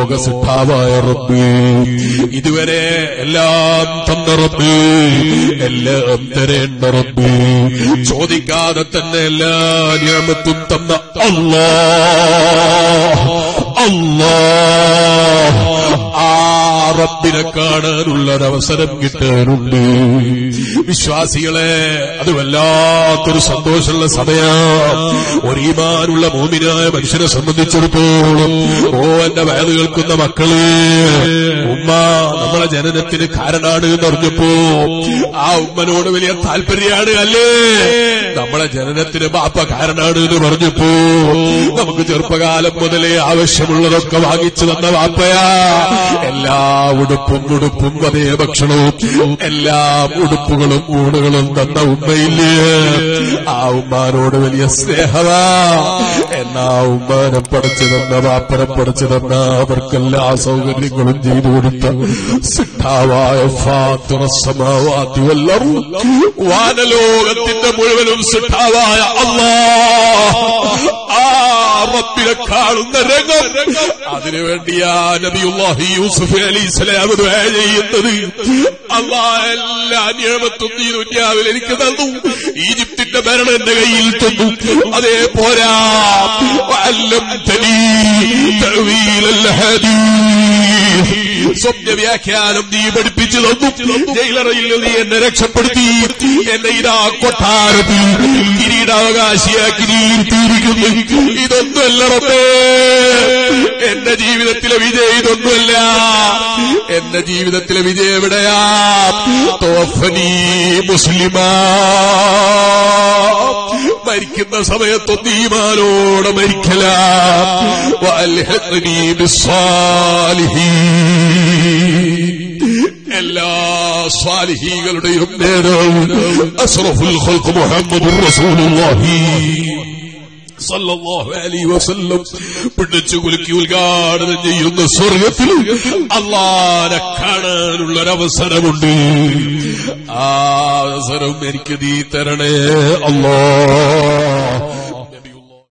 ലോക സിദ്ധാവായ റബ്ബ് ഇതുവരെ എല്ലാം തന്ന റബ്ബ് എല്ലാം തരേണ്ട റബ്ബ് ചോദിക്കാതെ തന്നെ എല്ലാ നിയമത്തും തന്ന അല്ലാ അല്ലാ ആ റബ്ബിനെ കാണാനുള്ള ഒരവസരം കിട്ടാനുണ്ട് വിശ്വാസികളെ അത് വല്ലാത്തൊരു സന്തോഷമുള്ള സമയം ഒരു ഈമാനുള്ള മോമിനായ മനുഷ്യനെ സംബന്ധിച്ചിടത്തോളം ഓ എന്റെ വയത് കേൾക്കുന്ന മക്കള് ഉമ്മ നമ്മളെ ജനനത്തിന് കാരണാണ് എന്ന് പറഞ്ഞപ്പോ ആ ഉമ്മനോട് വലിയ താല്പര്യമാണ് അല്ലേ നമ്മളെ ജനനത്തിന് ബാപ്പ കാരണാണ് എന്ന് പറഞ്ഞപ്പോ നമുക്ക് ചെറുപ്പകാലം മുതലേ ആവശ്യമുള്ളതൊക്കെ വാങ്ങിച്ചു തന്ന ബാപ്പയാ എല്ലാ ഉടുപ്പും ഉടുപ്പും അതേ ഭക്ഷണവും എല്ലാ ഉടുപ്പുകളും ഊണുകളും തന്ന ഉമ്മയില്ലേ ആ ഉമ്മാനോട് വലിയ സ്നേഹമാ എന്നാ ഉമ്മാനെ പഠിച്ചു തന്ന ബാപ്പനെ പഠിച്ചു തന്ന അവർക്കെല്ലാ സൗകര്യങ്ങളും ചെയ്തു കൊടുത്ത സിദ്ധാവായ ഫാത്തുറസമാവാത്തി വല്ലറും വാനലോകത്തിന്റെ മുഴുവനും സിദ്ധാവായ അള്ളാ ആ റബ്ബിനെ കാണുന്ന രംഗം അതിനുവേണ്ടിയാ നബിയുല്ലാഹി യൂസുഫ് അലി ഇസ്ലാം ദുആ ചെയ്യുന്നത് അള്ളാ എല്ലാ നിയമത്തും നീ ദുന്യാവിൽ എനിക്ക് തന്നു ഈജിപ്തിന്റെ ഭരണം എന്റെ കയ്യിൽ തന്നു അതേ പോരാ വഅല്ലംതനീ തഅ്വീലൽ ഹദീസ് സ്വപ്ന വ്യാഖ്യാനം നീ പഠിപ്പിച്ചു തന്നു ജയിലറയിൽ നീ എന്നെ രക്ഷപ്പെടുത്തി എന്നെ ഇതാ കൊട്ടാരത്തിൽ കിരീടാവകാശിയാക്കി നീ ഇരുത്തിയിരിക്കുന്നു ഇതൊന്നുമല്ല റബ്ബേ എന്റെ ജീവിതത്തിലെ വിജയം ഇതൊന്നുമല്ല എന്റെ ജീവിതത്തിലെ വിജയം എവിടെയാ തോഫനി മുസ്ലിമാ മരിക്കുന്ന സമയത്തൊന്ന് ഈമാനോടെ മരിക്കല വഅൽഹിഖ്നി ബിസ്സാലിഹീൻ എല്ലാ സ്വാലിഹീകളുടെയും നേതാവ് അസ്റഫുൽ ഖൽഖ് മുഹമ്മദുർ റസൂലുള്ളാഹി സല്ലല്ലാഹു അലൈഹി വസല്ലം പിടിച്ചു കുലുക്കി ഉദ്ഘാടനം ചെയ്യുന്ന സ്വർഗത്തിൽ അള്ളാനെ കാണാനുള്ള ഒരവസരമുണ്ട് ആ അവസരം എനിക്ക് നീ തരണേ അല്ലാ